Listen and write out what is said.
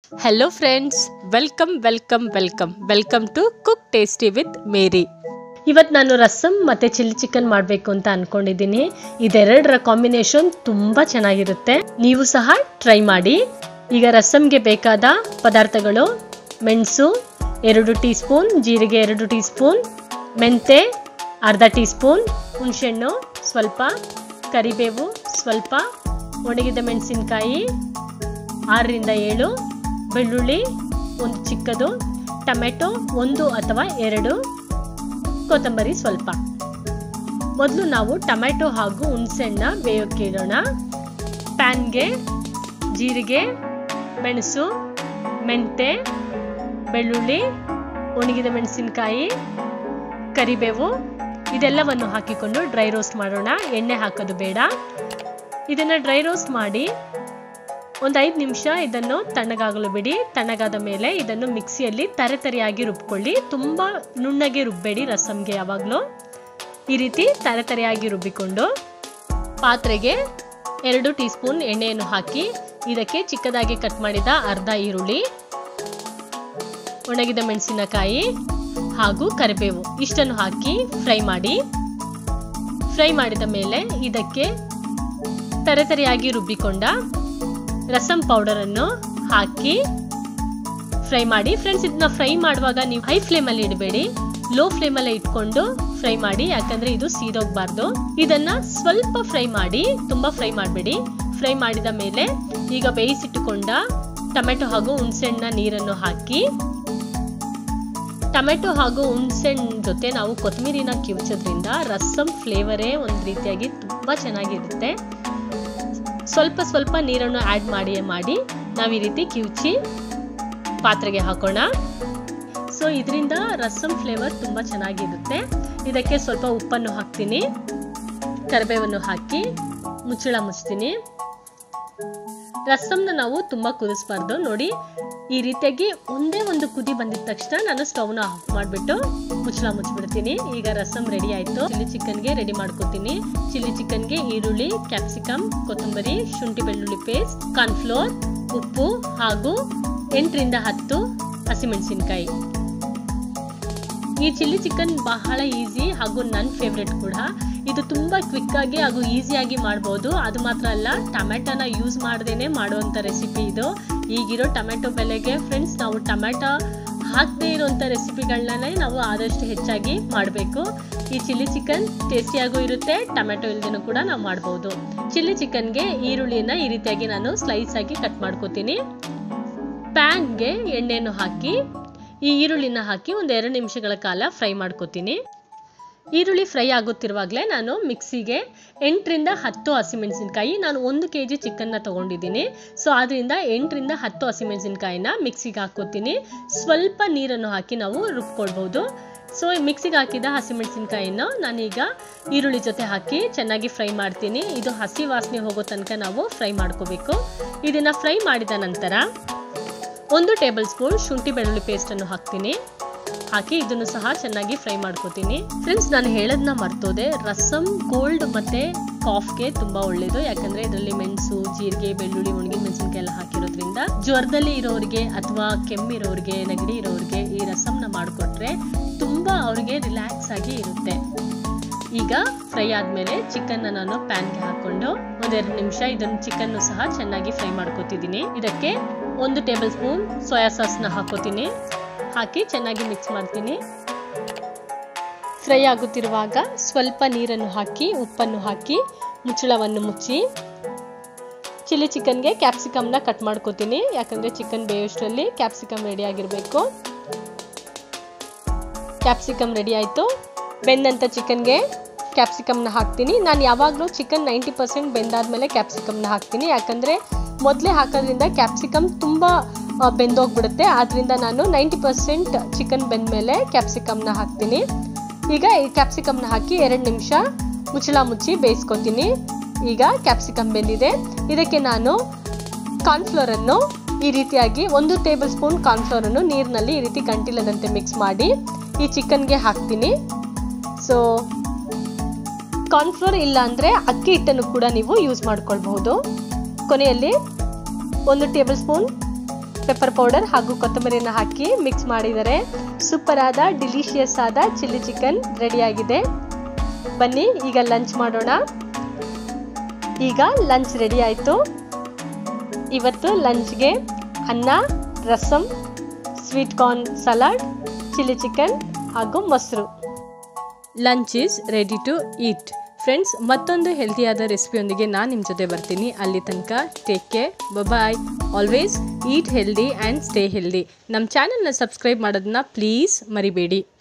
hello friends welcome welcome welcome welcome to cook tasty with Mary ಇವತ್ತು ನಾನು ರಸಮ್ ಮತ್ತು chilli chicken ಮಾಡಬೇಕು ಅಂತ ಅಂದ್ಕೊಂಡಿದ್ದೀನಿ ಇದೆರಡರ ಕಾಂಬಿನೇಷನ್ ತುಂಬ ಚೆನ್ನಾಗಿರುತ್ತೆ ನೀವು ಸಹ ಟ್ರೈ ಮಾಡಿ ಈಗ ರಸಮ್ಗೆ ಬೇಕಾದ ಪದಾರ್ಥಗಳು ಮೆಣಸು ಎರಡು ಟೀ ಸ್ಪೂನ್ ಜೀರಿಗೆ ಎರಡು ಟೀ ಸ್ಪೂನ್ ಮೆಂತೆ ಅರ್ಧ ಟೀ ಸ್ಪೂನ್ ಹುಣಸೆಹಣ್ಣು ಸ್ವಲ್ಪ ಕರಿಬೇವು ಸ್ವಲ್ಪ ಒಣಗಿದ ಮೆಣಸಿನಕಾಯಿ ಆರರಿಂದ ಏಳು ಬೆಳ್ಳುಳ್ಳಿ ಒಂದು ಚಿಕ್ಕದು ಟೊಮೆಟೊ ಒಂದು ಅಥವಾ ಎರಡು ಕೊತ್ತಂಬರಿ ಸ್ವಲ್ಪ ಮೊದಲು ನಾವು ಟೊಮೆಟೊ ಹಾಗೂ ಹುಣಸೆಹಣ್ಣ ಬೇಯೋಕ್ಕೆ ಇಡೋಣ ಪ್ಯಾನ್ಗೆ ಜೀರಿಗೆ ಮೆಣಸು ಮೆಂತೆ ಬೆಳ್ಳುಳ್ಳಿ ಒಣಗಿದ ಮೆಣಸಿನಕಾಯಿ ಕರಿಬೇವು ಇದೆಲ್ಲವನ್ನು ಹಾಕಿಕೊಂಡು ಡ್ರೈ ರೋಸ್ಟ್ ಮಾಡೋಣ ಎಣ್ಣೆ ಹಾಕೋದು ಬೇಡ ಇದನ್ನು ಡ್ರೈ ರೋಸ್ಟ್ ಮಾಡಿ ಒಂದು ಐದು ನಿಮಿಷ ಇದನ್ನು ತಣ್ಣಗಾಗಲು ಬಿಡಿ ತಣ್ಣಗಾದ ಮೇಲೆ ಇದನ್ನು ಮಿಕ್ಸಿಯಲ್ಲಿ ತರೆ ತರೆಯಾಗಿ ರುಬ್ಕೊಳ್ಳಿ ತುಂಬ ನುಣ್ಣಗೆ ರುಬ್ಬೇಡಿ ರಸಮ್ಗೆ ಯಾವಾಗಲೂ ಈ ರೀತಿ ತರೆ ತರೆಯಾಗಿ ರುಬ್ಬಿಕೊಂಡು ಪಾತ್ರೆಗೆ ಎರಡು ಟೀ ಸ್ಪೂನ್ ಎಣ್ಣೆಯನ್ನು ಹಾಕಿ ಇದಕ್ಕೆ ಚಿಕ್ಕದಾಗಿ ಕಟ್ ಮಾಡಿದ ಅರ್ಧ ಈರುಳ್ಳಿ ಒಣಗಿದ ಮೆಣಸಿನಕಾಯಿ ಹಾಗೂ ಕರಿಬೇವು ಇಷ್ಟನ್ನು ಹಾಕಿ ಫ್ರೈ ಮಾಡಿ ಫ್ರೈ ಮಾಡಿದ ಮೇಲೆ ಇದಕ್ಕೆ ತರೆತರೆಯಾಗಿ ರುಬ್ಬಿಕೊಂಡ ರಸಂ ಪೌಡರನ್ನು ಹಾಕಿ ಫ್ರೈ ಮಾಡಿ ಫ್ರೆಂಡ್ಸ್ ಇದನ್ನ ಫ್ರೈ ಮಾಡುವಾಗ ನೀವು ಹೈ ಫ್ಲೇಮಲ್ಲಿ ಇಡಬೇಡಿ ಲೋ ಫ್ಲೇಮಲ್ಲೇ ಇಟ್ಕೊಂಡು ಫ್ರೈ ಮಾಡಿ ಯಾಕಂದ್ರೆ ಇದು ಸೀದೋಗ್ಬಾರ್ದು ಇದನ್ನ ಸ್ವಲ್ಪ ಫ್ರೈ ಮಾಡಿ ತುಂಬಾ ಫ್ರೈ ಮಾಡಬೇಡಿ ಫ್ರೈ ಮಾಡಿದ ಮೇಲೆ ಈಗ ಬೇಯಿಸಿಟ್ಟುಕೊಂಡ ಟೊಮೆಟೊ ಹಾಗೂ ಹುಣಸೆಹಣ್ಣ ನೀರನ್ನು ಹಾಕಿ ಟೊಮೆಟೊ ಹಾಗೂ ಹುಣಸೆಹಣ್ಣು ಜೊತೆ ನಾವು ಕೊತ್ತಂಬರಿನ ಕಿವುಚೋದ್ರಿಂದ ರಸಂ ಫ್ಲೇವರೇ ಒಂದು ರೀತಿಯಾಗಿ ತುಂಬ ಚೆನ್ನಾಗಿರುತ್ತೆ ಸ್ವಲ್ಪ ಸ್ವಲ್ಪ ನೀರನ್ನು ಆ್ಯಡ್ ಮಾಡಿ ಮಾಡಿ ನಾವು ಈ ರೀತಿ ಕಿವುಚಿ ಪಾತ್ರೆಗೆ ಹಾಕೋಣ ಸೊ ಇದರಿಂದ ರಸಂ ಫ್ಲೇವರ್ ತುಂಬ ಚೆನ್ನಾಗಿರುತ್ತೆ ಇದಕ್ಕೆ ಸ್ವಲ್ಪ ಉಪ್ಪನ್ನು ಹಾಕ್ತೀನಿ ಕರಿಬೇವನ್ನು ಹಾಕಿ ಮುಚ್ಚಳ ಮುಚ್ತೀನಿ ರಸಮ್ನ ನಾವು ತುಂಬ ಕುದಿಸ್ಬಾರ್ದು ನೋಡಿ ಈ ರೀತಿಯಾಗಿ ಒಂದೇ ಒಂದು ಕುದಿ ಬಂದಿದ ತಕ್ಷಣ ನಾನು ಸ್ಟವ್ನ ಆಫ್ ಮಾಡಿಬಿಟ್ಟು ಮುಚ್ಚಳ ಮುಚ್ಚಿಬಿಡ್ತೀನಿ ಈಗ ರಸಮ್ ರೆಡಿ ಆಯಿತು ಚಿಲ್ಲಿ ಚಿಕನ್ಗೆ ರೆಡಿ ಮಾಡ್ಕೋತೀನಿ ಚಿಲ್ಲಿ ಚಿಕನ್ಗೆ ಈರುಳ್ಳಿ ಕ್ಯಾಪ್ಸಿಕಮ್ ಕೊತ್ತಂಬರಿ ಶುಂಠಿ ಬೆಳ್ಳುಳ್ಳಿ ಪೇಸ್ಟ್ ಕಾರ್ನ್ಫ್ಲೋರ್ ಉಪ್ಪು ಹಾಗೂ ಎಂಟರಿಂದ ಹತ್ತು ಹಸಿಮೆಣಸಿನ್ಕಾಯಿ ಈ ಚಿಲ್ಲಿ ಚಿಕನ್ ಬಹಳ ಈಸಿ ಹಾಗೂ ನನ್ನ ಫೇವ್ರೆಟ್ ಕೂಡ ಇದು ತುಂಬ ಕ್ವಿಕ್ಕಾಗಿ ಹಾಗೂ ಈಸಿಯಾಗಿ ಮಾಡ್ಬೋದು ಅದು ಮಾತ್ರ ಅಲ್ಲ ಟೊಮೆಟೊನ ಯೂಸ್ ಮಾಡ್ದೇನೆ ಮಾಡುವಂಥ ರೆಸಿಪಿ ಇದು ಈಗಿರೋ ಟೊಮೆಟೊ ಬೆಲೆಗೆ ಫ್ರೆಂಡ್ಸ್ ನಾವು ಟೊಮೆಟೊ ಹಾಕದೇ ಇರೋಂಥ ರೆಸಿಪಿಗಳನ್ನೇ ನಾವು ಆದಷ್ಟು ಹೆಚ್ಚಾಗಿ ಮಾಡಬೇಕು ಈ ಚಿಲ್ಲಿ ಚಿಕನ್ ಟೇಸ್ಟಿಯಾಗೂ ಇರುತ್ತೆ ಟೊಮೆಟೊ ಇಲ್ದೇನೂ ಕೂಡ ನಾವು ಮಾಡ್ಬೋದು ಚಿಲ್ಲಿ ಚಿಕನ್ಗೆ ಈರುಳ್ಳಿನ ಈ ರೀತಿಯಾಗಿ ನಾನು ಸ್ಲೈಸ್ ಆಗಿ ಕಟ್ ಮಾಡ್ಕೋತೀನಿ ಪ್ಯಾನ್ಗೆ ಎಣ್ಣೆಯನ್ನು ಹಾಕಿ ಈ ಈರುಳ್ಳಿನ ಹಾಕಿ ಒಂದು ಎರಡು ನಿಮಿಷಗಳ ಕಾಲ ಫ್ರೈ ಮಾಡ್ಕೋತೀನಿ ಈರುಳ್ಳಿ ಫ್ರೈ ಆಗುತ್ತಿರುವಾಗಲೇ ನಾನು ಮಿಕ್ಸಿಗೆ ಎಂಟರಿಂದ ಹತ್ತು ಹಸಿಮೆಣಸಿನ್ಕಾಯಿ ನಾನು ಒಂದು ಕೆ ಜಿ ಚಿಕನ್ನ ತೊಗೊಂಡಿದ್ದೀನಿ ಸೊ ಆದ್ದರಿಂದ ಎಂಟರಿಂದ ಹತ್ತು ಹಸಿಮೆಣಸಿನ್ಕಾಯಿನ ಮಿಕ್ಸಿಗೆ ಹಾಕೋತೀನಿ ಸ್ವಲ್ಪ ನೀರನ್ನು ಹಾಕಿ ನಾವು ರುಬ್ಕೊಳ್ಬೋದು ಸೊ ಮಿಕ್ಸಿಗೆ ಹಾಕಿದ ಹಸಿಮೆಣಸಿನ್ಕಾಯಿನ ನಾನೀಗ ಈರುಳ್ಳಿ ಜೊತೆ ಹಾಕಿ ಚೆನ್ನಾಗಿ ಫ್ರೈ ಮಾಡ್ತೀನಿ ಇದು ಹಸಿ ವಾಸನೆ ಹೋಗೋ ತನಕ ನಾವು ಫ್ರೈ ಮಾಡ್ಕೋಬೇಕು ಇದನ್ನು ಫ್ರೈ ಮಾಡಿದ ನಂತರ ಒಂದು ಟೇಬಲ್ ಸ್ಪೂನ್ ಶುಂಠಿ ಬೆಳ್ಳುಳ್ಳಿ ಪೇಸ್ಟನ್ನು ಹಾಕ್ತೀನಿ ಹಾಕಿ ಇದನ್ನು ಸಹ ಚೆನ್ನಾಗಿ ಫ್ರೈ ಮಾಡ್ಕೋತೀನಿ ಫ್ರೆಂಡ್ಸ್ ನಾನು ಹೇಳೋದನ್ನ ಮರ್ತೋದೆ ರಸಮ್ ಕೋಲ್ಡ್ ಮತ್ತೆ ಕಾಫ್ಗೆ ತುಂಬಾ ಒಳ್ಳೇದು ಯಾಕಂದ್ರೆ ಇದರಲ್ಲಿ ಮೆಣಸು ಜೀರಿಗೆ ಬೆಳ್ಳುಳ್ಳಿ ಒಣಗಿನ ಮೆಣಸಿನಕಾಯಿ ಎಲ್ಲ ಹಾಕಿರೋದ್ರಿಂದ ಜ್ವರದಲ್ಲಿ ಇರೋರಿಗೆ ಅಥವಾ ಕೆಮ್ಮಿರೋರಿಗೆ ನೆಗಡಿ ಇರೋರಿಗೆ ಈ ರಸಮ್ನ ಮಾಡಿಕೊಟ್ರೆ ತುಂಬಾ ಅವ್ರಿಗೆ ರಿಲ್ಯಾಕ್ಸ್ ಆಗಿ ಇರುತ್ತೆ ಈಗ ಫ್ರೈ ಆದಮೇಲೆ ಚಿಕನ್ನ ನಾನು ಪ್ಯಾನ್ಗೆ ಹಾಕೊಂಡು ಒಂದೆರಡು ನಿಮಿಷ ಇದನ್ನು ಚಿಕನ್ನು ಸಹ ಚೆನ್ನಾಗಿ ಫ್ರೈ ಮಾಡ್ಕೋತಿದ್ದೀನಿ ಇದಕ್ಕೆ ಒಂದು ಟೇಬಲ್ ಸ್ಪೂನ್ ಸೋಯಾ ಸಾಸ್ನ ಹಾಕೋತೀನಿ ಹಾಕಿ ಚೆನ್ನಾಗಿ ಮಿಕ್ಸ್ ಮಾಡ್ತೀನಿ ಫ್ರೈ ಆಗುತ್ತಿರುವಾಗ ಸ್ವಲ್ಪ ನೀರನ್ನು ಹಾಕಿ ಉಪ್ಪನ್ನು ಹಾಕಿ ಮುಚ್ಚಳವನ್ನು ಮುಚ್ಚಿ ಚಿಲ್ಲಿ ಚಿಕನ್ಗೆ ಕ್ಯಾಪ್ಸಿಕಮ್ನ ಕಟ್ ಮಾಡ್ಕೋತೀನಿ ಯಾಕಂದರೆ ಚಿಕನ್ ಬೇಯೋಷ್ಟರಲ್ಲಿ ಕ್ಯಾಪ್ಸಿಕಮ್ ರೆಡಿ ಆಗಿರಬೇಕು ಕ್ಯಾಪ್ಸಿಕಮ್ ರೆಡಿ ಆಯಿತು ಬೆಂದಂಥ ಚಿಕನ್ಗೆ ಕ್ಯಾಪ್ಸಿಕಮ್ನ ಹಾಕ್ತೀನಿ ನಾನು ಯಾವಾಗಲೂ ಚಿಕನ್ ನೈಂಟಿ ಪರ್ಸೆಂಟ್ ಬೆಂದಾದ್ಮೇಲೆ ಕ್ಯಾಪ್ಸಿಕಮ್ನ ಹಾಕ್ತೀನಿ ಯಾಕಂದರೆ ಮೊದಲೇ ಹಾಕೋದ್ರಿಂದ ಕ್ಯಾಪ್ಸಿಕಮ್ ತುಂಬ ಬೆಂದೋಗ್ಬಿಡುತ್ತೆ ಆದ್ದರಿಂದ ನಾನು ನೈಂಟಿ ಪರ್ಸೆಂಟ್ ಚಿಕನ್ ಬೆಂದಮೇಲೆ ಕ್ಯಾಪ್ಸಿಕಮ್ನ ಹಾಕ್ತೀನಿ ಈಗ ಈ ಕ್ಯಾಪ್ಸಿಕಮ್ನ ಹಾಕಿ ಎರಡು ನಿಮಿಷ ಮುಚ್ಚಳ ಮುಚ್ಚಿ ಬೇಯಿಸ್ಕೊತೀನಿ ಈಗ ಕ್ಯಾಪ್ಸಿಕಮ್ ಬೆಂದಿದೆ ಇದಕ್ಕೆ ನಾನು ಕಾರ್ನ್ಫ್ಲೋರನ್ನು ಈ ರೀತಿಯಾಗಿ ಒಂದು ಟೇಬಲ್ ಸ್ಪೂನ್ ಕಾರ್ನ್ಫ್ಲೋರನ್ನು ನೀರಿನಲ್ಲಿ ಈ ರೀತಿ ಗಂಟಿಲ್ಲದಂತೆ ಮಿಕ್ಸ್ ಮಾಡಿ ಈ ಚಿಕನ್ಗೆ ಹಾಕ್ತೀನಿ ಸೊ ಕಾರ್ನ್ಫ್ಲೋರ್ ಇಲ್ಲ ಅಂದರೆ ಅಕ್ಕಿ ಹಿಟ್ಟನ್ನು ಕೂಡ ನೀವು ಯೂಸ್ ಮಾಡ್ಕೊಳ್ಬಹುದು ಕೊನೆಯಲ್ಲಿ ಒಂದು ಟೇಬಲ್ ಸ್ಪೂನ್ ಪೆಪ್ಪರ್ ಪೌಡರ್ ಹಾಗೂ ಕೊತ್ತಂಬರಿಯನ್ನು ಹಾಕಿ ಮಿಕ್ಸ್ ಮಾಡಿದರೆ ಸೂಪರ್ ಆದ ಡಿಲಿಷಿಯಸ್ ಆದ ಚಿಲ್ಲಿ ಚಿಕನ್ ರೆಡಿಯಾಗಿದೆ ಬನ್ನಿ ಈಗ ಲಂಚ್ ಮಾಡೋಣ ಈಗ ಲಂಚ್ ರೆಡಿ ಆಯಿತು ಇವತ್ತು ಲಂಚ್ಗೆ ಅನ್ನ rasam sweet corn salad chilli chicken ಹಾಗೂ ಮೊಸರು lunch is ready to eat friends ಮತ್ತೊಂದು ಹೆಲ್ತಿಯಾದ ರೆಸಿಪಿಯೊಂದಿಗೆ ನಾನು ನಿಮ್ಮ ಜೊತೆ ಬರ್ತೀನಿ ಅಲ್ಲಿ ತನಕ take care bye always eat healthy and stay healthy ನಮ್ಮ ಚಾನಲ್ನ ಸಬ್ಸ್ಕ್ರೈಬ್ ಮಾಡೋದನ್ನ ಪ್ಲೀಸ್ ಮರಿಬೇಡಿ